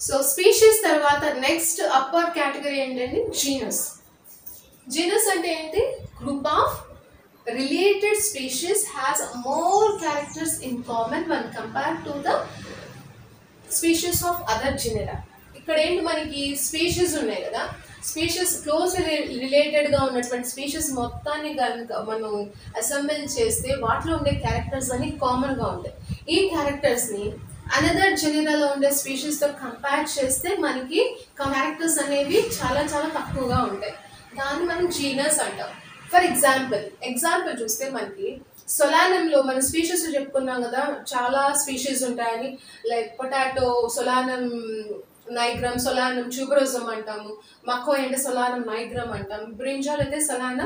So species తర్వాత next upper category ఏంటంటే genus genus అంటే ఏంటి group of related species has more characters in common one compare to the species of other genera ఇక్కడ ఏంటి మనకి species ఉన్నాయి కదా స్పీషీస్ క్లోజ్ రిలేటెడ్గా ఉన్నటువంటి స్పీషీస్ మొత్తాన్ని కనుక మనం అసెంబ్ల్ చేస్తే వాటిలో ఉండే క్యారెక్టర్స్ అన్ని కామన్గా ఉంటాయి ఈ క్యారెక్టర్స్ని అనదర్ జెనెరాలో ఉండే స్పీషీస్తో కంపేర్ చేస్తే మనకి క్యారెక్టర్స్ అనేవి చాలా చాలా తక్కువగా ఉంటాయి దాన్ని మనం జీనస్ అంటాం ఫర్ ఎగ్జాంపుల్ ఎగ్జాంపుల్ చూస్తే మనకి సొలానంలో మన స్పీషీస్ చెప్పుకున్నాం కదా చాలా స్పీషీస్ ఉంటాయని like potato solanum nigrum solanum tuberosum అంటాము మక్కో అంటే సొలానం నైగ్రమ్ అంటాం బ్రింజాల్ అయితే సొలానం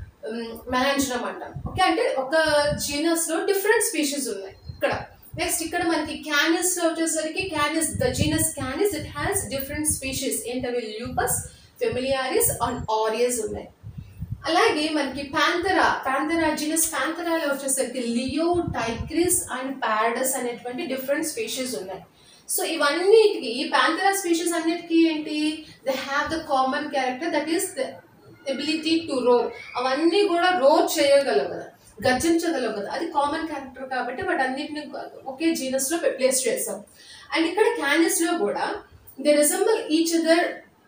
మెలాంజనం అంటాం ఓకే అంటే ఒక జీనస్ లో డిఫరెంట్ స్పీషీస్ ఉన్నాయి ఇక్కడ నెక్స్ట్ ఇక్కడ మనకి క్యానిస్ లో వచ్చేసరికి canis the genus canis it has different species ఏంటవి ల్యూపస్ ఫెమిలియారిస్ అండ్ ఆరియస్ ఉన్నాయి అలాగే మనకి ప్యాంథరా ప్యాంథరా జీనస్ ప్యాంథరాలో వచ్చేసరికి లియో టైగ్రిస్ అండ్ ప్యారడస్ అనేటువంటి డిఫరెంట్ స్పీషీస్ ఉన్నాయి సో ఇవన్నిటికి ఈ ప్యాంథరా స్పీషీస్ అన్నిటికీ ఏంటి they have the common character that is the ability to roll అవన్నీ కూడా రోల్ చేయగలవు కదా గర్జించగలవు కదా అది కామన్ క్యారెక్టర్ కాబట్టి వాటి అన్నిటిని ఒకే జీనస్ లో ప్లేస్ చేసాం అండ్ ఇక్కడ క్యానిస్ లో కూడా దే రిజంబల్ ఈచ్ అదర్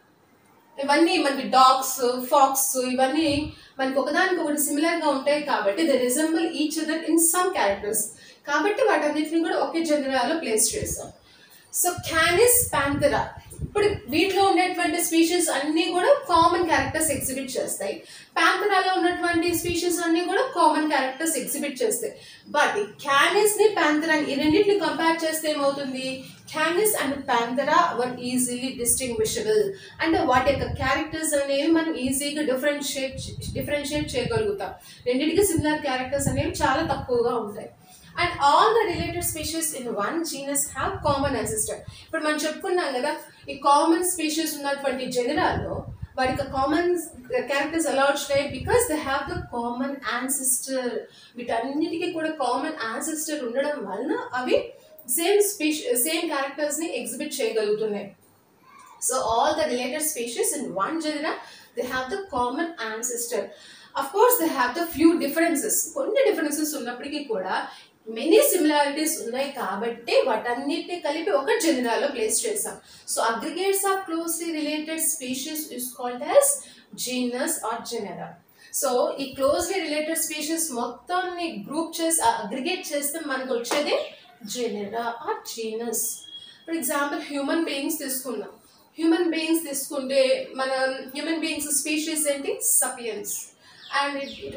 ఇవన్నీ మనకి డాగ్స్ ఫాక్స్ ఇవన్నీ మనకి ఒకదానికి ఒకటి సిమిలర్ గా ఉంటాయి కాబట్టి they resemble each other in some characters కాబట్టి వాటన్నిటిని కూడా ఒకే జనరాలో ప్లేస్ చేస్తాం సో క్యానిస్ ప్యాంథరా ఇప్పుడు వీటిలో ఉండేటువంటి స్పీషీస్ అన్నీ కూడా కామన్ క్యారెక్టర్స్ ఎగ్జిబిట్ చేస్తాయి ప్యాంథరాలో ఉన్నటువంటి స్పీషీస్ అన్నీ కూడా కామన్ క్యారెక్టర్స్ ఎగ్జిబిట్ చేస్తాయి బట్ క్యానిస్ ని ప్యాంథరా ఈ రెండింటిని కంపేర్ చేస్తే ఏమవుతుంది canis and panthera were easily distinguishable అంటే వాటి యొక్క క్యారెక్టర్స్ అనేవి మనం ఈజీగా డిఫరెన్షియేట్ డిఫరెన్షియేట్ చేయగలుగుతాం రెండింటికి సిమిలర్ క్యారెక్టర్స్ అనేవి చాలా తక్కువగా ఉంటాయి and all the related species in one genus have common ancestor ఇప్పుడు మనం చెప్పుకున్నాం కదా ఈ కామన్ స్పీషీస్ ఉన్నటువంటి జెనరాల్లో వారికి కామన్ క్యారెక్టర్స్ ఎలా వచ్చినాయి because they have the common ancestor వీటన్నిటికీ కూడా కామన్ యాన్సిస్టర్ ఉండడం వలన అవి సేమ్ స్పీష్ సేమ్ క్యారెక్టర్స్ని ఎగ్జిబిట్ చేయగలుగుతున్నాయి so all the related species in one genera they have the common ancestor of course they have the few differences కొన్ని differences ఉన్నప్పటికీ కూడా మెనీ సిమిలారిటీస్ ఉన్నాయి కాబట్టి వాటన్నిటిని కలిపి ఒక జెనరాలో ప్లేస్ చేసాం so aggregates of closely related species is called as genus or genera so ఈ క్లోజ్లీ రిలేటెడ్ స్పీషీస్ మొత్తాన్ని గ్రూప్ చేసి అగ్రిగేట్ చేస్తే మనకు వచ్చేది genera or genus for example human beings తీసుకుందాం హ్యూమన్ బీయింగ్స్ తీసుకుంటే మన హ్యూమన్ బీయింగ్స్ స్పీషీస్ ఏంటి సపియన్స్ అండ్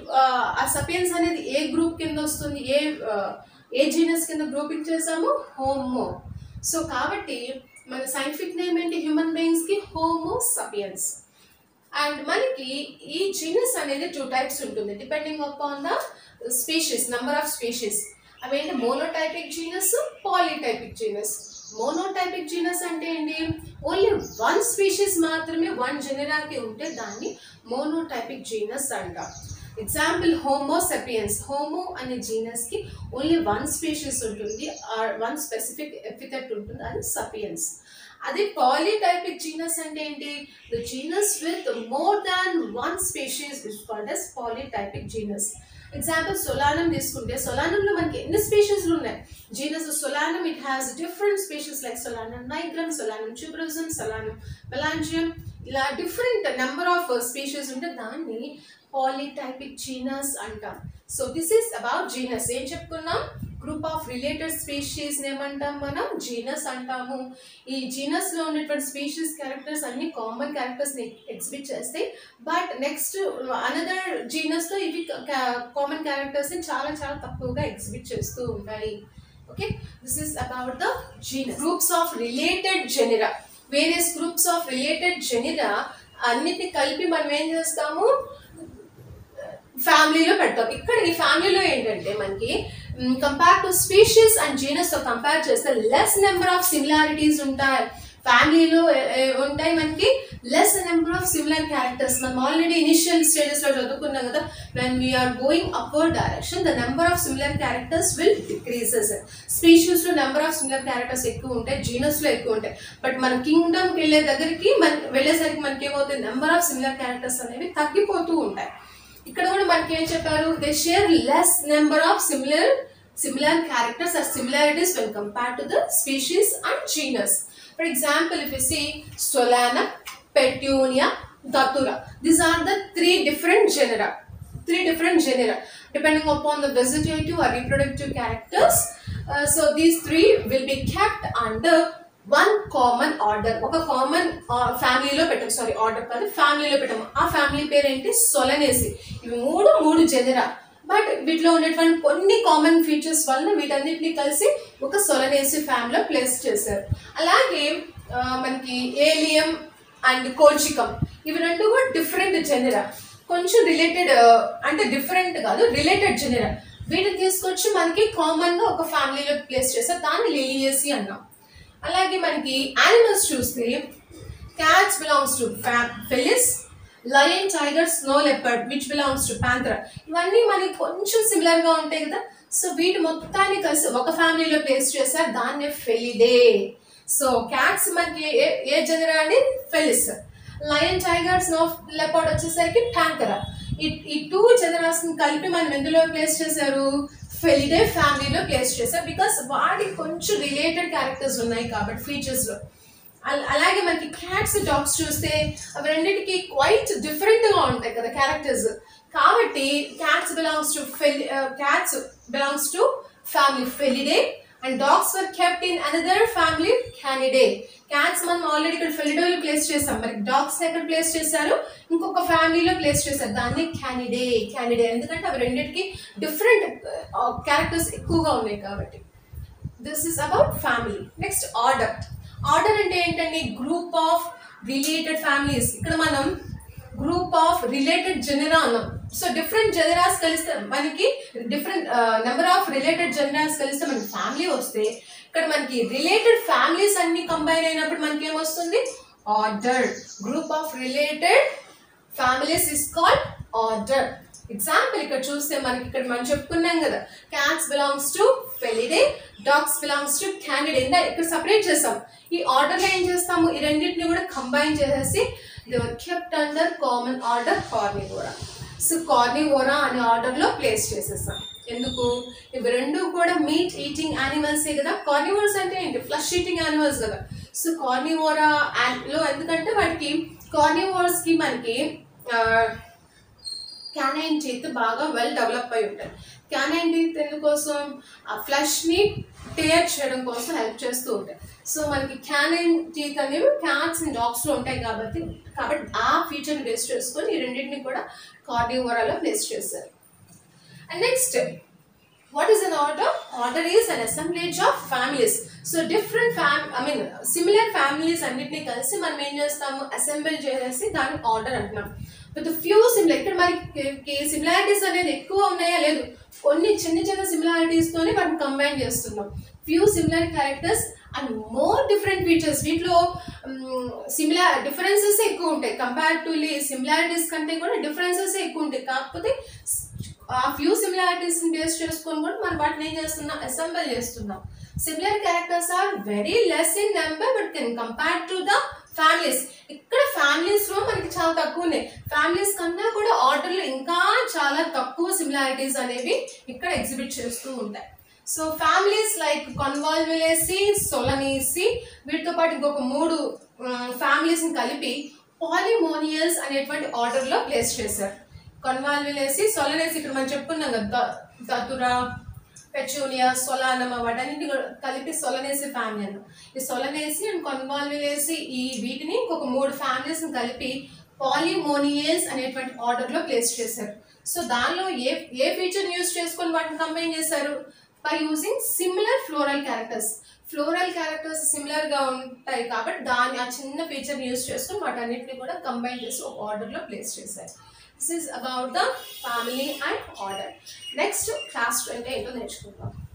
ఆ సపియన్స్ అనేది ఏ గ్రూప్ కింద వస్తుంది ఏ ఏ జీనస్ కింద గ్రూపింగ్ చేసాము హోమో సో కాబట్టి మన సైంటిఫిక్ నేమ్ ఏంటి హ్యూమన్ బీయింగ్స్కి హోమో సపియన్స్ అండ్ మనకి ఈ జీనస్ అనేది టూ టైప్స్ ఉంటుంది depending upon the species number of species అవేంటి monotypic genus polytypic genus monotypic genus అంటే ఏంటి ఓన్లీ వన్ స్పీషీస్ మాత్రమే వన్ జెనరాకి ఉంటే దాన్ని మోనోటైపిక్ జీనస్ అంటాం ఎగ్జాంపుల్ హోమో సెపియన్స్ హోమో అనే జీనస్ కి ఓన్లీ వన్ స్పీషీస్ ఉంటుంది వన్ స్పెసిఫిక్ ఎఫిథెట్ ఉంటుంది అది సపియన్స్ అదే పాలిటైపిక్ జీనస్ అంటే ఏంటి the genus with more than one species is called as polytypic genus example solanum తీసుకుంటే సొలానంలో మనకి ఎన్ని స్పీషీస్లు ఉన్నాయి genus solanum it has different species like solanum nigrum solanum tuberosum solanum melongena ఇలా డిఫరెంట్ నెంబర్ ఆఫ్ స్పీషీస్ ఉంటే దాన్ని polytypic genus అంటాం so this is about genus ఏం చెప్పుకున్నాం గ్రూప్ ఆఫ్ రిలేటెడ్ స్పీషీస్ ఏమంటాం మనం జీనస్ అంటాము ఈ జీనస్ లో ఉన్నటువంటి స్పీషీస్ క్యారెక్టర్స్ అన్ని కామన్ క్యారెక్టర్స్ ని ఎగ్జిబిట్ చేస్తాయి బట్ నెక్స్ట్ అనదర్ జీనస్ లో ఇవి కామన్ క్యారెక్టర్స్ ని చాలా చాలా తక్కువగా ఎగ్జిబిట్ చేస్తూ ఉంటాయి okay this is about the genus groups of related genera various groups of related genera అన్నిటిని కలిపి మనం ఏం చేస్తాము ఫ్యామిలీలో పెడతాం ఇక్కడ ఈ ఫ్యామిలీలో ఏంటంటే మనకి compare to species and genus తో కంపేర్ చేస్తే లెస్ నెంబర్ ఆఫ్ సిమిలారిటీస్ ఉంటాయి ఫ్యామిలీలో ఉంటాయి మనకి less number of similar characters మనం ఆల్రెడీ ఇనిషియల్ స్టేజెస్ లో చదువుకున్నాం కదా when we are going upward direction the number of similar characters will decreases species లో నెంబర్ ఆఫ్ సిమిలర్ క్యారెక్టర్స్ ఎక్కువ ఉంటాయి జీనస్ లో ఎక్కువ ఉంటాయి బట్ మన కింగ్డమ్ కి వెళ్ళే దగ్గరికి మన వెళ్ళేసరికి మనకి ఏమవుతుంది నెంబర్ ఆఫ్ సిమిలర్ క్యారెక్టర్స్ అనేవి తగ్గిపోతూ ఉంటాయి ఇక్కడ కూడా మనకి ఏం చెప్పారు they share less number of similar similar characters or similarities when compared to the species and genus. For example, if you see Solana, Petunia, Datura, these are the three different genera. Three different genera depending upon the vegetative or reproductive characters. Uh, so these three will be kept under one common order ఒక common ఫ్యామిలీలో పెట్టాం sorry order కాదు ఫ్యామిలీలో పెట్టాము ఆ family పేరు ఏంటి సొలనేసి ఇవి మూడు మూడు జెనరా బట్ వీటిలో ఉండేటువంటి కొన్ని కామన్ ఫీచర్స్ వలన వీటన్నిటిని కలిసి ఒక సొలనేసి ఫ్యామిలీలో ప్లేస్ చేశారు అలాగే ఆ, మనకి ఏలియం అండ్ కోల్చికం ఇవి రెండు కూడా డిఫరెంట్ జెనరా కొంచెం రిలేటెడ్ అంటే డిఫరెంట్ కాదు రిలేటెడ్ జెనరా వీటిని తీసుకొచ్చి మనకి కామన్ గా ఒక ఫ్యామిలీలో ప్లేస్ చేస్తారు దాన్ని లిలియసి అన్నాం అలాగే మనకి యానిమల్స్ చూస్తే cats belongs to felis lion tiger snow leopard which belongs to panthera ఇవన్నీ మనకి కొంచెం సిమిలర్ గా ఉంటాయి కదా సో వీటి మొత్తాన్ని కలిసి ఒక ఫ్యామిలీలో ప్లేస్ చేశారు దాన్నే ఫెలిడే సో క్యాట్స్ మనకి ఏ ఏ జనరా అండి felis lion tiger snow leopard వచ్చేసరికి ప్యాంథరా ఈ ఈ టూ జనరాస్ కలిపి మనం ఎందులో ప్లేస్ చేశారు ఫెలిడే ఫ్యామిలీలో ప్లేస్ చేశారు బికాస్ వాటికి కొంచెం రిలేటెడ్ క్యారెక్టర్స్ ఉన్నాయి కాబట్టి ఫీచర్స్ లో అల- అలాగే మనకి క్యాట్స్ డాగ్స్ చూస్తే అవి రెండింటికి క్వైట్ డిఫరెంట్ గా ఉంటాయి కదా క్యారెక్టర్స్ కాబట్టి cats belongs to felis cats belongs to family felidae and dogs were kept in another family canidae cats మనం ఆల్రెడీ ఇక్కడ ఫెలిడోలో ప్లేస్ చేసాం మరి డాగ్స్ ఎక్కడ ప్లేస్ చేశారు ఇంకొక ఫ్యామిలీలో ప్లేస్ చేశారు దాన్ని క్యానిడే క్యానిడే ఎందుకంటే అవి రెండింటికి డిఫరెంట్ క్యారెక్టర్స్ ఎక్కువగా ఉన్నాయి కాబట్టి this is about family next order order అంటే ఏంటండి గ్రూప్ ఆఫ్ రిలేటెడ్ ఫ్యామిలీస్ ఇక్కడ మనం గ్రూప్ ఆఫ్ రిలేటెడ్ జెనరా అన్నాం సో డిఫరెంట్ జెనరాస్ కలిస్తే మనకి different number of related generas కలిస్తే మనకి ఫ్యామిలీ వస్తే ఇక్కడ మనకి రిలేటెడ్ ఫ్యామిలీస్ అన్ని కంబైన్ అయినప్పుడు మనకి ఏమొస్తుంది order group of related families is called order example ఇక్కడ చూస్తే మనకి ఇక్కడ మనం చెప్పుకున్నాం కదా cats belongs to felidae dogs belongs to canidae ఇందా ఇక్కడ సపరేట్ చేస్తాం ఈ ఆర్డర్ లో ఏం చేస్తాము ఈ రెండింటిని కూడా కంబైన్ చేసేసి they are kept under common order carnivora so carnivora అనే ఆర్డర్ లో ప్లేస్ చేసేస్తాం ఎందుకు ఇవి రెండు కూడా మీట్ ఈటింగ్ యానిమల్సే కదా కార్నివోర్స్ అంటే ఏంటి ఫ్లష్ ఈటింగ్ యానిమల్స్ కదా సో కార్నివోరా లో ఎందుకంటే వాటికి కార్నివోర్స్ కి మనకి క్యానైన్ టీత్ బాగా వెల్ డెవలప్ అయి ఉంటాయి క్యానైన్ టీత్ ఎందుకోసం ఆ ఫ్లష్ ని టేర్ చేయడం కోసం హెల్ప్ చేస్తూ ఉంటాయి సో మనకి క్యానైన్ టీత్ అనేవి క్యాట్స్ అండ్ డాగ్స్ లో ఉంటాయి కాబట్టి కాబట్టి ఆ ఫీచర్ బేస్ చేసుకొని ఈ రెండింటిని కూడా కార్డియోవరాలో ప్లేస్ చేశారు and next what is an order order is an assemblage of families so different fam I mean similar families అన్నిటిని కలిసి మనం ఏం చేస్తాము అసెంబుల్ చేసేసి దాన్ని ఆర్డర్ అంటున్నాం విత్ ఫ్యూ సిమిలర్ ఇక్కడ మనకి సిమిలారిటీస్ అనేది ఎక్కువ ఉన్నాయా లేదు కొన్ని చిన్న చిన్న సిమిలారిటీస్ తోనే మనం కంబైన్ చేస్తున్నాం few similar characters and more different features వీటిలో సిమిలార్ డిఫరెన్సెస్ ఎక్కువ ఉంటాయి కంపేర్ టు సిమిలారిటీస్ కంటే కూడా డిఫరెన్సెస్ ఎక్కువ ఉంటాయి కాకపోతే ఆ ఫ్యూ సిమిలారిటీస్ బేస్ చేసుకొని కూడా మనం వాటిని ఏం చేస్తున్నాం అసెంబుల్ చేస్తున్నాం similar characters are very less in number but can compare to the families ఇక్కడ ఫ్యామిలీస్ లో మనకి చాలా తక్కువ ఉన్నాయి ఫ్యామిలీస్ కన్నా కూడా ఆర్డర్ లో ఇంకా చాలా తక్కువ సిమిలారిటీస్ అనేవి ఇక్కడ ఎగ్జిబిట్ చేస్తూ ఉంటాయి so families like convolvulaceae solanaceae వీటితో పాటు ఇంకొక మూడు ఫ్యామిలీస్ ని కలిపి పాలిమోనియల్స్ అనేటువంటి ఆర్డర్ లో ప్లేస్ చేశారు కన్వాల్విలేసి సొలనేసి ఇక్కడ మనం చెప్పుకున్నాం కదా ద- దతురా పెచూనియా సొలానమ వాటన్నింటి కూడా కలిపి సొలనేసి ఫ్యామిలీ అన్న ఈ సొలనేసి అండ్ కన్వాల్విలేసి ఈ వీటిని ఇంకొక మూడు ఫ్యామిలీస్ కలిపి పాలిమోనియల్స్ అనేటువంటి ఆర్డర్ లో ప్లేస్ చేశారు సో దానిలో ఏ ఏ ఫీచర్ యూజ్ చేసుకొని వాటిని కంబైన్ చేశారు by using similar floral characters floral characters similar గా ఉంటాయి కాబట్టి దాని ఆ చిన్న ఫీచర్ యూజ్ చేసుకొని వాటన్నిటిని కూడా కంబైన్ చేసి ఒక ఆర్డర్ లో ప్లేస్ చేశారు this is about the family and order next class అంటే ఏంటో నేర్చుకుందాం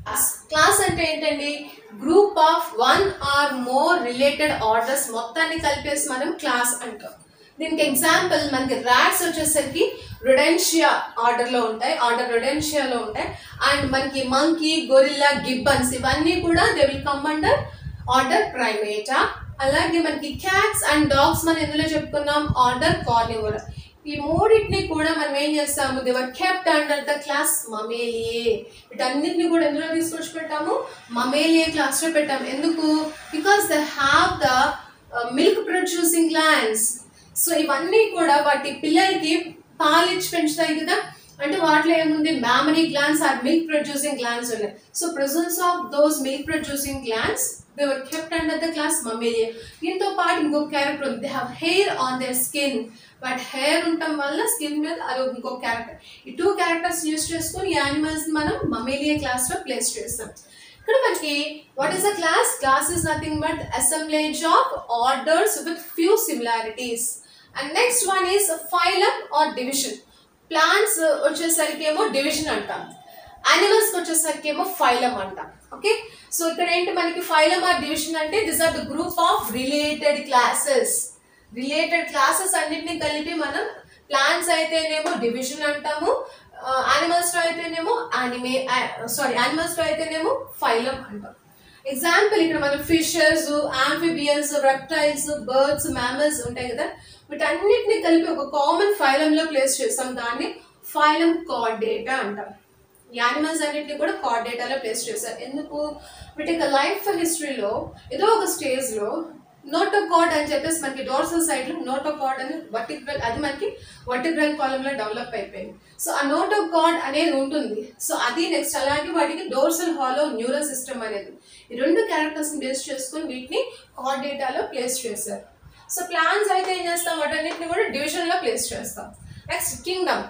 క్లాస్ అంటే ఏంటండి group of one or more related orders మొత్తాన్ని కలిపేసి మనం క్లాస్ అంటాం దీనికి ఎగ్జాంపుల్ మనకి ర్యాట్స్ వచ్చేసరికి రొడెన్షియా ఆర్డర్లో ఉంటాయి ఆర్డర్ రొడెన్షియాలో ఉంటాయి అండ్ మనకి మంకీ గొరిల్లా గిబ్బన్స్ ఇవన్నీ కూడా they will come under order primata అలాగే మనకి క్యాట్స్ అండ్ డాగ్స్ మనం ఎందులో చెప్పుకున్నాం ఆర్డర్ కార్నివోరా ఈ మూడింటిని కూడా మనం ఏం చేస్తాము they are kept under the class mammalia వీటన్నిటిని కూడా ఎందులో తీసుకొచ్చి పెట్టాము మమేలియే క్లాస్ లో పెట్టాము ఎందుకు because they have the milk producing glands so ఇవన్నీ కూడా వాటి పిల్లలకి పాలిచ్చి పెంచుతాయి కదా అంటే వాటిలో ఏముంది mammary glands are milk producing glands ఉన్నాయి so presence of those milk producing glands they were kept under the class Mammalia దీంతో పాటు ఇంకొక క్యారెక్టర్ ఉంది they have hair on their skin but hair ఉండటం వల్ల స్కిన్ మీద అది ఇంకొక క్యారెక్టర్ ఈ టూ క్యారెక్టర్స్ యూస్ చేసుకొని ఈ యానిమల్స్ మనం మమేలియా క్లాస్ లో ప్లేస్ చేస్తాం ఇక్కడ మనకి what is the class class is nothing but assemblage of orders with few similarities and next one is phylum or division plants వచ్చేసరికి ఏమో డివిజన్ అంటాం యానిమల్స్ వచ్చేసరికి ఏమో ఫైలం అంటాం ఓకే సో ఇక్కడ ఏంటి మనకి ఫైలం ఆర్ డివిజన్ అంటే this are the group of related classes related classes అన్నిటిని కలిపి మనం ప్లాంట్స్ అయితేనేమో డివిజన్ అంటాము యానిమల్స్ లో అయితేనేమో యానిమే సారీ యానిమల్స్ లో అయితేనేమో ఫైలం అంటాం ఎగ్జాంపుల్ ఇక్కడ మనం fishes amphibians reptiles birds mammals ఉంటాయి కదా వీటన్నిటిని కలిపి ఒక కామన్ ఫైలం లో ప్లేస్ చేస్తాం దాన్ని ఫైలం కార్డేటా అంటాం యానిమల్స్ అన్నిటిని కూడా కార్డేటాలో ప్లేస్ చేశారు ఎందుకు వీటి యొక్క లైఫ్ హిస్టరీలో ఏదో ఒక స్టేజ్ లో నోటోకార్డ్ అని చెప్పేసి మనకి డోర్సల్ సైడ్ లో నోటోకార్డ్ అని వర్టిబ్రల్ అది మనకి వర్టిబ్రల్ కాలం లో డెవలప్ అయిపోయింది సో ఆ నోటోకార్డ్ అనేది ఉంటుంది సో అది నెక్స్ట్ అలాగే వాటికి డోర్సల్ హాలో న్యూరల్ సిస్టమ్ అనేది ఈ రెండు క్యారెక్టర్స్ బేస్ చేసుకుని వీటిని కార్డేటాలో ప్లేస్ చేశారు సో ప్లాన్స్ అయితే ఏం చేస్తాం వాటన్నిటిని కూడా డివిజన్ లో ప్లేస్ చేస్తాం next kingdom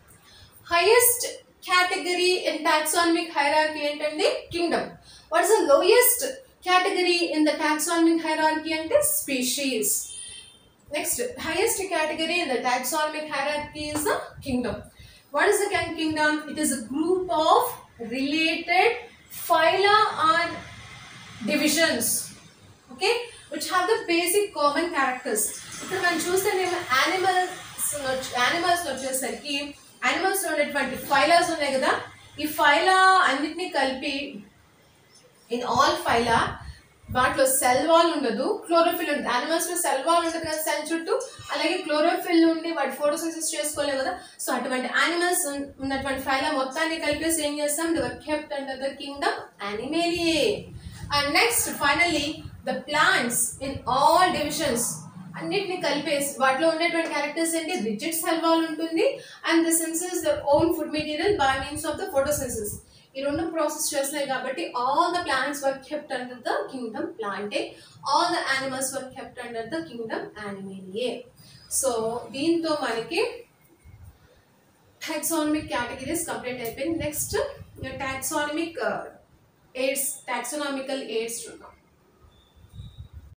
highest category in taxonomic hierarchy ఏంటండి kingdom what is the lowest category in the taxonomic hierarchy అంటే species next highest category in the taxonomic hierarchy is the kingdom what is the kingdom it is a group of related phyla or divisions okay which have the basic common characters ఇక్కడ మనం చూస్తేనేమో animals animals వచ్చేసరికి animals ఉండేటువంటి ఫైలాస్ ఉన్నాయి కదా ఈ ఫైలా అన్నిటినీ కలిపి ఇన్ ఆల్ ఫైలా వాటిలో సెల్ వాల్ ఉండదు క్లోరోఫిల్ ఉంటుంది యానిమల్స్ లో సెల్ వాల్ ఉంటుంది కదా సెల్ చుట్టూ అలాగే క్లోరోఫిల్ ఉండి వాటి ఫోటోసింథసిస్ చేసుకోలేవు కదా సో అటువంటి యానిమల్స్ ఉన్నటువంటి ఫైలా మొత్తాన్ని కలిపేసి ఏం చేస్తాం they were kept under the kingdom Animalia and next finally the plants in all divisions అన్నిటిని కలిపేసి వాటిలో ఉండేటువంటి క్యారెక్టర్స్ ఏంటి రిజిడ్ సెల్ వాల్ ఉంటుంది and the senses the own food material by means of the photosynthesis ఈ రెండు process చేస్తున్నాయి కాబట్టి all the plants were kept under the kingdom Plantae all the animals were kept under the kingdom Animalia so దీంతో మనకి taxonomic categories complete అయిపోయింది next taxonomic aids taxonomical aids చూద్దాం